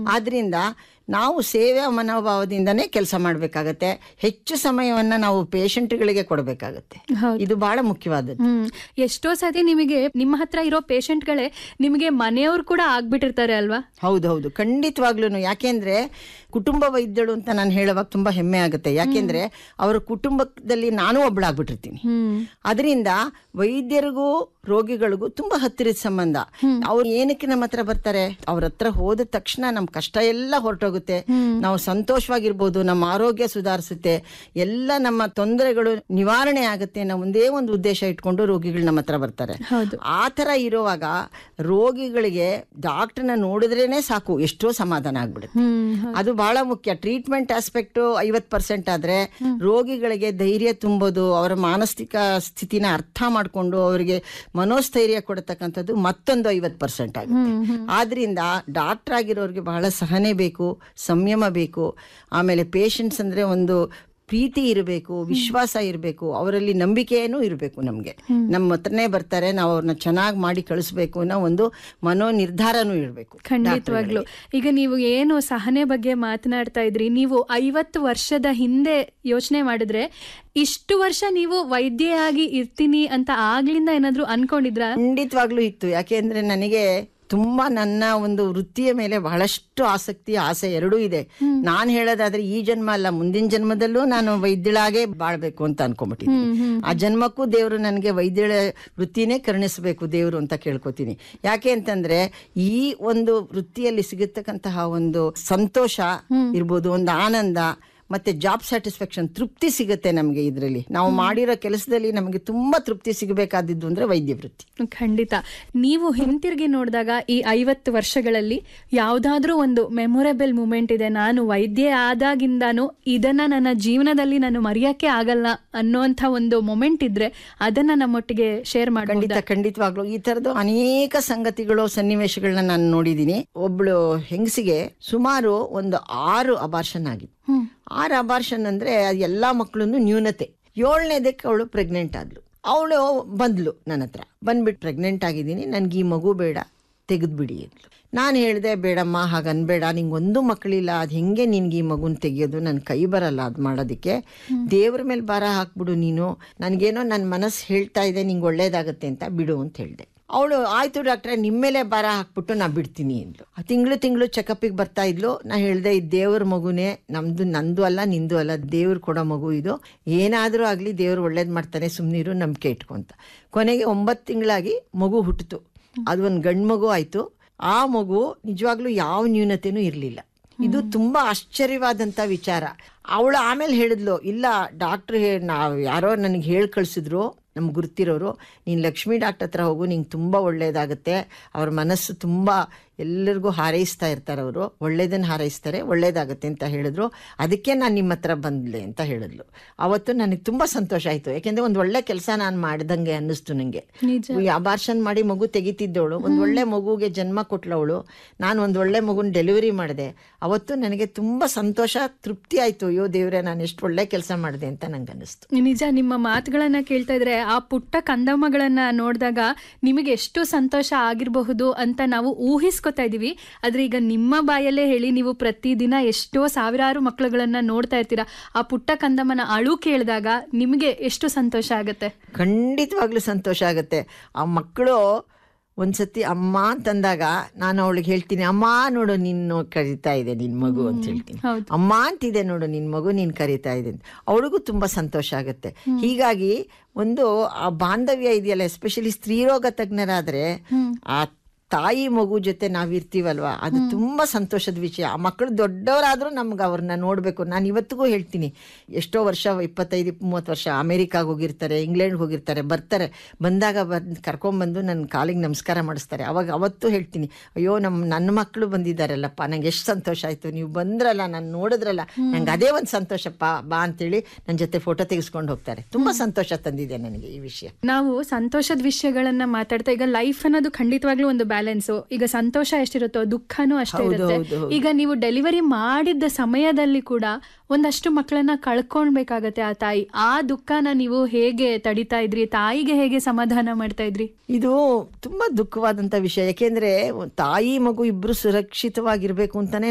ಆದ್ರಿಂದ ನಾವು ಸೇವಾ ಮನೋಭಾವದಿಂದನೇ ಕೆಲಸ ಮಾಡಬೇಕಾಗತ್ತೆ ಹೆಚ್ಚು ಸಮಯವನ್ನ ನಾವು ಪೇಷಂಟ್ಗಳಿಗೆ ಕೊಡಬೇಕಾಗತ್ತೆ ಹೌದು. ಇದು ಬಹಳ ಮುಖ್ಯವಾದದ್ದು ಹ್ಮ್ ಎಷ್ಟೋ ಸತಿ ನಿಮಗೆ ನಿಮ್ಮ ಹತ್ರ ಇರೋ ಪೇಷಂಟ್ಗಳೇ ನಿಮಗೆ ಮನೆಯವ್ರು ಕೂಡ ಆಗ್ಬಿಟ್ಟಿರ್ತಾರೆ ಅಲ್ವಾ ಹೌದೌದು ಖಂಡಿತವಾಗ್ಲೂ ಯಾಕೆಂದ್ರೆ ಕುಟುಂಬ ವೈದ್ಯಳು ಅಂತ ನಾನು ಹೇಳುವಾಗ ತುಂಬಾ ಹೆಮ್ಮೆ ಆಗುತ್ತೆ ಯಾಕೆಂದ್ರೆ ಅವರ ಕುಟುಂಬದಲ್ಲಿ ನಾನು ಒಬ್ಳಾಗ್ಬಿಟ್ಟಿರ್ತೀನಿ ಹ್ಮ್ ಅದರಿಂದ ವೈದ್ಯರಿಗೂ ರೋಗಿಗಳಿಗೂ ತುಂಬಾ ಹತ್ತಿರದ ಸಂಬಂಧ ಅವ್ರು ಏನಕ್ಕೆ ನಮ್ಮ ಹತ್ರ ಬರ್ತಾರೆ ಅವ್ರ ಹತ್ರ ಹೋದ ತಕ್ಷಣ ನಮ್ ಕಷ್ಟ ಎಲ್ಲ ಹೊರಟೋಗುತ್ತೆ ನಾವು ಸಂತೋಷವಾಗಿರ್ಬೋದು ನಮ್ಮ ಆರೋಗ್ಯ ಸುಧಾರಿಸುತ್ತೆ ಎಲ್ಲ ನಮ್ಮ ತೊಂದರೆಗಳು ನಿವಾರಣೆ ಆಗುತ್ತೆ ನಾವು ಒಂದೇ ಒಂದು ಉದ್ದೇಶ ಇಟ್ಕೊಂಡು ರೋಗಿಗಳು ನಮ್ಮ ಹತ್ರ ಬರ್ತಾರೆ ಹೌದು ಆ ಥರ ಇರುವಾಗ ರೋಗಿಗಳಿಗೆ ಡಾಕ್ಟರ್ನ ನೋಡಿದ್ರೇನೆ ಸಾಕು ಎಷ್ಟೋ ಸಮಾಧಾನ ಆಗ್ಬಿಡುತ್ತೆ ಹ್ಮ್ ಅದು ಬಹಳ ಮುಖ್ಯ ಟ್ರೀಟ್ಮೆಂಟ್ ಆಸ್ಪೆಕ್ಟ್ ಐವತ್ ಪರ್ಸೆಂಟ್ ಆದ್ರೆ ರೋಗಿಗಳಿಗೆ ಧೈರ್ಯ ತುಂಬೋದು ಅವರ ಮಾನಸಿಕ ಸ್ಥಿತಿನ ಅರ್ಥ ಮಾಡ್ಕೊಂಡು ಅವರಿಗೆ ಮನೋಸ್ಥೈರ್ಯ ಕೊಡತಕ್ಕಂಥದ್ದು ಮತ್ತೊಂದು ಐವತ್ ಪರ್ಸೆಂಟ್ ಆಗುತ್ತೆ ಆದ್ರಿಂದ ಡಾಕ್ಟರ್ ಆಗಿರೋರಿಗೆ ಬಹಳ ಸಹನೆ ಬೇಕು ಸಂಯಮ ಬೇಕು ಆಮೇಲೆ ಪೇಷಂಟ್ಸ್ ಅಂದ್ರೆ ಒಂದು ಪ್ರೀತಿ ಇರಬೇಕು ವಿಶ್ವಾಸ ಇರಬೇಕು ಅವರಲ್ಲಿ ನಂಬಿಕೆನೂ ಇರಬೇಕು ನಮಗೆ ನಮ್ಮ ಹತ್ರನೇ ಬರ್ತಾರೆ ನಾವು ಅವ್ರನ್ನ ಚೆನ್ನಾಗಿ ಮಾಡಿ ಕಳಿಸ್ಬೇಕು ಅನ್ನೋ ಒಂದು ಮನೋ ನಿರ್ಧಾರನೂ ಇರಬೇಕು ಖಂಡಿತವಾಗ್ಲು ಈಗ ನೀವು ಏನು ಸಹನೆ ಬಗ್ಗೆ ಮಾತನಾಡ್ತಾ ಇದ್ರಿ ನೀವು ಐವತ್ತು ವರ್ಷದ ಹಿಂದೆ ಯೋಚನೆ ಮಾಡಿದ್ರೆ ಇಷ್ಟು ವರ್ಷ ನೀವು ವೈದ್ಯೆಯಾಗಿ ಇರ್ತೀನಿ ಅಂತ ಆಗ್ಲಿಂದ ಏನಾದ್ರು ಅನ್ಕೊಂಡಿದ್ರ ಖಂಡಿತವಾಗ್ಲೂ ಇತ್ತು ಯಾಕೆಂದ್ರೆ ನನಗೆ ತುಂಬಾ ನನ್ನ ಒಂದು ವೃತ್ತಿಯ ಮೇಲೆ ಬಹಳಷ್ಟು ಆಸಕ್ತಿ ಆಸೆ ಎರಡೂ ಇದೆ ನಾನು ಹೇಳೋದಾದ್ರೆ ಈ ಜನ್ಮ ಅಲ್ಲ ಮುಂದಿನ ಜನ್ಮದಲ್ಲೂ ನಾನು ವೈದ್ಯಳಾಗೆ ಬಾಳ್ಬೇಕು ಅಂತ ಅನ್ಕೊಂಡ್ಬಿಟ್ಟಿದ್ದೀನಿ ಆ ಜನ್ಮಕ್ಕೂ ದೇವರು ನನಗೆ ವೈದ್ಯಳ ವೃತ್ತಿನೇ ಕರುಣಿಸಬೇಕು ದೇವರು ಅಂತ ಕೇಳ್ಕೊತೀನಿ ಯಾಕೆ ಅಂತಂದ್ರೆ ಈ ಒಂದು ವೃತ್ತಿಯಲ್ಲಿ ಸಿಗತಕ್ಕಂತಹ ಒಂದು ಸಂತೋಷ ಇರ್ಬೋದು ಒಂದು ಆನಂದ ಮತ್ತೆ ಜಾಬ್ ಸ್ಯಾಟಿಸ್ಫ್ಯಾಕ್ಷನ್ ತೃಪ್ತಿ ಸಿಗುತ್ತೆ ನಮಗೆ ಇದರಲ್ಲಿ ನಾವು ಮಾಡಿರೋ ಕೆಲಸದಲ್ಲಿ ನಮಗೆ ತುಂಬಾ ತೃಪ್ತಿ ಸಿಗಬೇಕಾದಿದ್ದು ಅಂದ್ರೆ ವೈದ್ಯ ವೃತ್ತಿ ಖಂಡಿತ ನೀವು ಹಿಂತಿರುಗಿ ನೋಡಿದಾಗ ಈ ಐವತ್ತು ವರ್ಷಗಳಲ್ಲಿ ಯಾವುದಾದ್ರೂ ಒಂದು ಮೆಮೊರೇಬಲ್ ಮೂಮೆಂಟ್ ಇದೆ ನಾನು ವೈದ್ಯೆ ಆದಾಗಿಂದಾನು ಇದನ್ನ ನನ್ನ ಜೀವನದಲ್ಲಿ ನಾನು ಮರೆಯಕ್ಕೆ ಆಗಲ್ಲ ಅನ್ನೋಂಥ ಒಂದು ಮೊಮೆಂಟ್ ಇದ್ರೆ ಅದನ್ನ ನಮ್ಮೊಟ್ಟಿಗೆ ಶೇರ್ ಮಾಡ್ಬೋದು ಖಂಡಿತ ಖಂಡಿತವಾಗ್ಲು ಈ ತರದ್ದು ಅನೇಕ ಸಂಗತಿಗಳು ಸನ್ನಿವೇಶಗಳನ್ನ ನಾನು ನೋಡಿದೀನಿ ಒಬ್ಳು ಹೆಂಗಸಿಗೆ ಸುಮಾರು ಒಂದು ಆರು ಅಬಾರ್ಷನ್ ಆಗಿತ್ತು ಹ್ಮ್ ಆರು ಅಬಾರ್ಷನ್ ಅಂದ್ರೆ ಎಲ್ಲಾ ಮಕ್ಕಳು ನ್ಯೂನತೆ ಏಳನೇದಕ್ಕೆ ಅವಳು ಪ್ರೆಗ್ನೆಂಟ್ ಆದ್ಲು ಅವಳು ಬಂದ್ಲು ನನ್ನ ಹತ್ರ ಬಂದ್ಬಿಟ್ಟು ಪ್ರೆಗ್ನೆಂಟ್ ಆಗಿದ್ದೀನಿ ನನ್ಗೆ ಈ ಮಗು ಬೇಡ ತೆಗೆದ್ಬಿಡಿ ಅಂದ್ಲು ನಾನು ಹೇಳಿದೆ ಬೇಡಮ್ಮ ಹಾಗೆ ಅನ್ಬೇಡ ನಿಂಗೆ ಒಂದು ಮಕ್ಕಳಿಲ್ಲ ಅದು ಹೆಂಗೆ ನಿನ್ಗೆ ಈ ಮಗುನ ತೆಗಿಯೋದು ನನ್ನ ಕೈ ಬರಲ್ಲ ಅದು ಮಾಡೋದಕ್ಕೆ ದೇವ್ರ ಮೇಲೆ ಭಾರ ಹಾಕ್ಬಿಡು ನೀನು ನನಗೇನೋ ನನ್ನ ಮನಸ್ಸು ಹೇಳ್ತಾ ಇದೆ ನಿಂಗೆ ಒಳ್ಳೇದಾಗತ್ತೆ ಅಂತ ಬಿಡು ಅಂತ ಹೇಳಿದೆ ಅವಳು ಆಯ್ತು ಡಾಕ್ಟ್ರೆ ನಿಮ್ಮ ಮೇಲೆ ಭಾರ ಹಾಕ್ಬಿಟ್ಟು ನಾ ಬಿಡ್ತೀನಿ ಅಂದ್ಲು ತಿಂಗಳು ತಿಂಗಳು ಚೆಕಪ್ಪಿಗೆ ಬರ್ತಾ ಇದ್ಲು ನಾ ಹೇಳ್ದೆ ಇದು ದೇವ್ರ ಮಗುನೇ ನಮ್ದು ನಂದು ಅಲ್ಲ ನಿಂದು ಅಲ್ಲ ದೇವ್ರು ಕೊಡೋ ಮಗು ಇದು ಏನಾದರೂ ಆಗಲಿ ದೇವ್ರು ಒಳ್ಳೇದು ಮಾಡ್ತಾನೆ ಸುಮ್ಮನಿರು ನಂಬಿಕೆ ಇಟ್ಕೊಂತ ಕೊನೆಗೆ ಒಂಬತ್ತು ತಿಂಗಳಾಗಿ ಮಗು ಹುಟ್ಟಿತು ಅದು ಒಂದು ಗಂಡು ಮಗು ಆಯ್ತು ಆ ಮಗು ನಿಜವಾಗ್ಲೂ ಯಾವ ನ್ಯೂನತೆನೂ ಇರಲಿಲ್ಲ ಇದು ತುಂಬಾ ಆಶ್ಚರ್ಯವಾದಂತ ವಿಚಾರ ಅವಳು ಆಮೇಲೆ ಹೇಳಿದ್ಲು ಇಲ್ಲ ಡಾಕ್ಟ್ರ್ ನಾವು ಯಾರೋ ನನಗೆ ಹೇಳಿ ಕಳ್ಸಿದ್ರು ನಮ್ಗೆ ಗುರ್ತಿರೋರು ನೀನು ಲಕ್ಷ್ಮೀ ಡಾಕ್ಟರ್ ಹತ್ರ ಹೋಗು ನಿಂಗೆ ತುಂಬ ಒಳ್ಳೇದಾಗುತ್ತೆ ಅವ್ರ ಮನಸ್ಸು ತುಂಬ ಎಲ್ಲರಿಗೂ ಹಾರೈಸ್ತಾ ಇರ್ತಾರೆ ಅವರು ಒಳ್ಳೇದನ್ನು ಹಾರೈಸ್ತಾರೆ ಒಳ್ಳೇದಾಗುತ್ತೆ ಅಂತ ಹೇಳಿದ್ರು ಅದಕ್ಕೆ ನಾನು ನಿಮ್ಮ ಹತ್ರ ಬಂದ್ಲೆ ಅಂತ ಹೇಳಿದ್ಲು ಅವತ್ತು ನನಗೆ ತುಂಬ ಸಂತೋಷ ಆಯಿತು ಯಾಕೆಂದರೆ ಒಂದು ಒಳ್ಳೆ ಕೆಲಸ ನಾನು ಮಾಡ್ದಂಗೆ ಅನ್ನಿಸ್ತು ನನಗೆ ನಿಜ ಅಬಾರ್ಷನ್ ಮಾಡಿ ಮಗು ತೆಗಿತಿದ್ದವಳು ಒಂದು ಒಳ್ಳೆ ಮಗುಗೆ ಜನ್ಮ ಕೊಟ್ಲವಳು ನಾನು ಒಂದು ಒಳ್ಳೆ ಮಗುನ ಡೆಲಿವರಿ ಮಾಡಿದೆ ಅವತ್ತು ನನಗೆ ತುಂಬ ಸಂತೋಷ ತೃಪ್ತಿ ಆಯಿತು ಅಯ್ಯೋ ದೇವ್ರೆ ನಾನು ಎಷ್ಟು ಒಳ್ಳೆ ಕೆಲಸ ಮಾಡಿದೆ ಅಂತ ನಂಗೆ ಅನ್ನಿಸ್ತು ನಿಜ ನಿಮ್ಮ ಮಾತುಗಳನ್ನ ಕೇಳ್ತಾ ಇದ್ರೆ ಆ ಪುಟ್ಟ ಕಂದಮ್ಮಗಳನ್ನ ನೋಡಿದಾಗ ನಿಮಗೆ ಎಷ್ಟು ಸಂತೋಷ ಆಗಿರಬಹುದು ಅಂತ ನಾವು ಊಹಿಸ್ಕೊತಾ ಇದೀವಿ ಆದ್ರೆ ಈಗ ನಿಮ್ಮ ಬಾಯಲ್ಲೇ ಹೇಳಿ ನೀವು ಪ್ರತಿದಿನ ಎಷ್ಟೋ ಸಾವಿರಾರು ಮಕ್ಕಳುಗಳನ್ನ ನೋಡ್ತಾ ಇರ್ತೀರಾ ಆ ಪುಟ್ಟ ಕಂದಮ್ಮನ ಅಳು ಕೇಳಿದಾಗ ನಿಮಗೆ ಎಷ್ಟು ಸಂತೋಷ ಆಗತ್ತೆ ಖಂಡಿತವಾಗ್ಲೂ ಸಂತೋಷ ಆಗುತ್ತೆ ಆ ಮಕ್ಕಳು ಒಂದ್ಸತಿ ಅಮ್ಮ ಅಂತಂದಾಗ ನಾನು ಅವಳಿಗೆ ಹೇಳ್ತೀನಿ ಅಮ್ಮ ನೋಡು ನಿನ್ನ ಕರಿತಾ ಇದೆ ನಿನ್ ಮಗು ಅಂತ ಹೇಳ್ತೀನಿ ಹೌದು. ಅಮ್ಮ ಅಂತಿದೆ ನೋಡು ನಿನ್ ಮಗು ನೀನ್ ಕರಿತಾ ಇದೆ ಅಂತ ಅವಳಿಗೂ ತುಂಬಾ ಸಂತೋಷ ಆಗುತ್ತೆ ಹೀಗಾಗಿ ಒಂದು ಆ ಬಾಂಧವ್ಯ ಇದೆಯಲ್ಲ ಎಸ್ಪೆಷಲಿ ಸ್ತ್ರೀರೋಗ ತಜ್ಞರಾದ್ರೆ ಆ ತಾಯಿ ಮಗು ಜೊತೆ ನಾವಿರ್ತೀವಲ್ವಾ ಅದು ತುಂಬಾ ಸಂತೋಷದ ವಿಷಯ ಆ ಮಕ್ಕಳು ದೊಡ್ಡವರಾದ್ರೂ ನಮ್ಗೆ ಅವ್ರನ್ನ ನೋಡ್ಬೇಕು ನಾನು ಇವತ್ತಿಗೂ ಹೇಳ್ತೀನಿ ಎಷ್ಟೋ ವರ್ಷ ಇಪ್ಪತ್ತೈದು ಮೂವತ್ತು ವರ್ಷ ಅಮೇರಿಕಾಗೆ ಹೋಗಿರ್ತಾರೆ ಇಂಗ್ಲೆಂಡ್ ಹೋಗಿರ್ತಾರೆ ಬರ್ತಾರೆ ಬಂದಾಗ ಬಂದು ಕರ್ಕೊಂಬಂದು ನನ್ನ ಕಾಲಿಗೆ ನಮಸ್ಕಾರ ಮಾಡಿಸ್ತಾರೆ ಅವಾಗ ಅವತ್ತು ಹೇಳ್ತೀನಿ ಅಯ್ಯೋ ನಮ್ಮ ನನ್ನ ಮಕ್ಕಳು ಬಂದಿದ್ದಾರಲ್ಲಪ್ಪ ನಂಗೆ ಎಷ್ಟು ಸಂತೋಷ ಆಯ್ತು ನೀವು ಬಂದ್ರಲ್ಲ ನಾನು ನೋಡಿದ್ರಲ್ಲ ನಂಗೆ ಅದೇ ಒಂದು ಸಂತೋಷಪ್ಪ ಬಾ ಅಂತೇಳಿ ನನ್ನ ಜೊತೆ ಫೋಟೋ ತೆಗೆಸ್ಕೊಂಡು ಹೋಗ್ತಾರೆ ತುಂಬಾ ಸಂತೋಷ ತಂದಿದೆ ನನಗೆ ಈ ವಿಷಯ ನಾವು ಸಂತೋಷದ ವಿಷಯಗಳನ್ನ ಮಾತಾಡ್ತಾ ಈಗ ಲೈಫ್ ಅನ್ನೋದು ಖಂಡಿತವಾಗ್ಲೂ ಒಂದು ಬ್ಯಾಲೆನ್ಸು ಈಗ ಸಂತೋಷ ಎಷ್ಟಿರುತ್ತೋ ದುಃಖನೂ ಅಷ್ಟೇ ಹೌದು, ಇರುತ್ತೆ ಹೌದು, ಹೌದು. ಈಗ ನೀವು ಡೆಲಿವರಿ ಮಾಡಿದ್ದ ಸಮಯದಲ್ಲಿ ಕೂಡ ಒಂದಷ್ಟು ಮಕ್ಕಳನ್ನ ಕಳ್ಕೊಳ್ಬೇಕಾಗತ್ತೆ ಆ ತಾಯಿ ಆ ದುಃಖನ ನೀವು ಹೇಗೆ ತಡಿತಾ ಇದ್ರಿ ತಾಯಿಗೆ ಹೇಗೆ ಸಮಾಧಾನ ಮಾಡ್ತಾ ಇದ್ರಿ ಇದು ತುಂಬಾ ದುಃಖವಾದಂತ ವಿಷಯ ಯಾಕೆಂದ್ರೆ ತಾಯಿ ಮಗು ಇಬ್ರು ಸುರಕ್ಷಿತವಾಗಿರ್ಬೇಕು ಅಂತಾನೆ